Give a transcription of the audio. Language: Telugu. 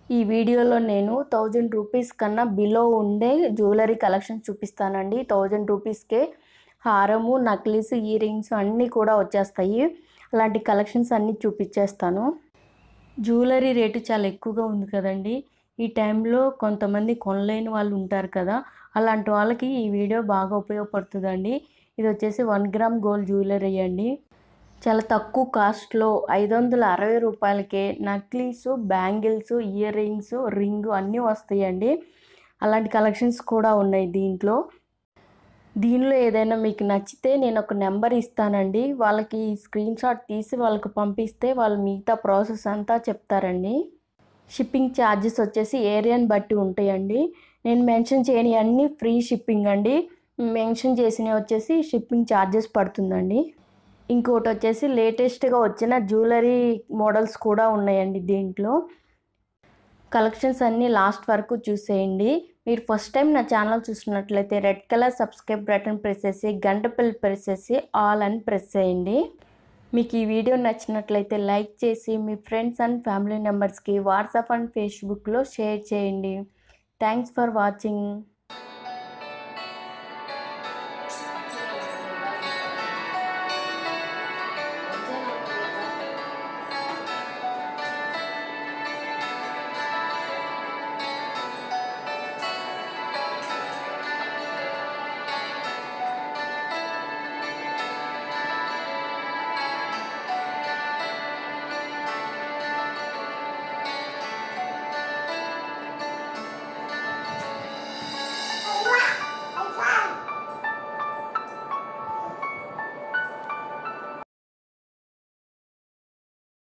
ఈ వీడియోలో నేను థౌజండ్ రూపీస్ కన్నా బిలో ఉండే జ్యువెలరీ కలెక్షన్ చూపిస్తానండి థౌజండ్ రూపీస్కే హారము నక్లీస్ ఇయర్ రింగ్స్ అన్నీ కూడా వచ్చేస్తాయి అలాంటి కలెక్షన్స్ అన్నీ చూపించేస్తాను జ్యువెలరీ రేటు చాలా ఎక్కువగా ఉంది కదండి ఈ టైంలో కొంతమంది కొనలేని వాళ్ళు ఉంటారు కదా అలాంటి వాళ్ళకి ఈ వీడియో బాగా ఉపయోగపడుతుందండి ఇది వచ్చేసి వన్ గ్రామ్ గోల్డ్ జ్యువెలరీ అండి చాలా తక్కువ కాస్ట్లో ఐదు వందల అరవై రూపాయలకే necklace bangles earrings ring అన్నీ వస్తాయండి అలాంటి కలెక్షన్స్ కూడా ఉన్నాయి దీంట్లో దీనిలో ఏదైనా మీకు నచ్చితే నేను ఒక నెంబర్ ఇస్తానండి వాళ్ళకి స్క్రీన్ షాట్ తీసి వాళ్ళకి పంపిస్తే వాళ్ళు మిగతా ప్రాసెస్ అంతా చెప్తారండి షిప్పింగ్ ఛార్జెస్ వచ్చేసి ఏరియాని బట్టి ఉంటాయండి నేను మెన్షన్ చేయని అన్నీ ఫ్రీ షిప్పింగ్ అండి మెన్షన్ చేసినవి వచ్చేసి షిప్పింగ్ ఛార్జెస్ పడుతుందండి ఇంకోటి వచ్చేసి లేటెస్ట్గా వచ్చిన జ్యువెలరీ మోడల్స్ కూడా ఉన్నాయండి దీంట్లో కలెక్షన్స్ అన్నీ లాస్ట్ వరకు చూసేయండి మీరు ఫస్ట్ టైం నా ఛానల్ చూసినట్లయితే red colour subscribe button press చేసి గంట పిల్ ప్రెస్ చేసి ఆల్ అని ప్రెస్ చేయండి మీకు ఈ వీడియో నచ్చినట్లయితే లైక్ చేసి మీ ఫ్రెండ్స్ అండ్ ఫ్యామిలీ మెంబర్స్కి వాట్సాప్ అండ్ ఫేస్బుక్లో షేర్ చేయండి థ్యాంక్స్ ఫర్ వాచింగ్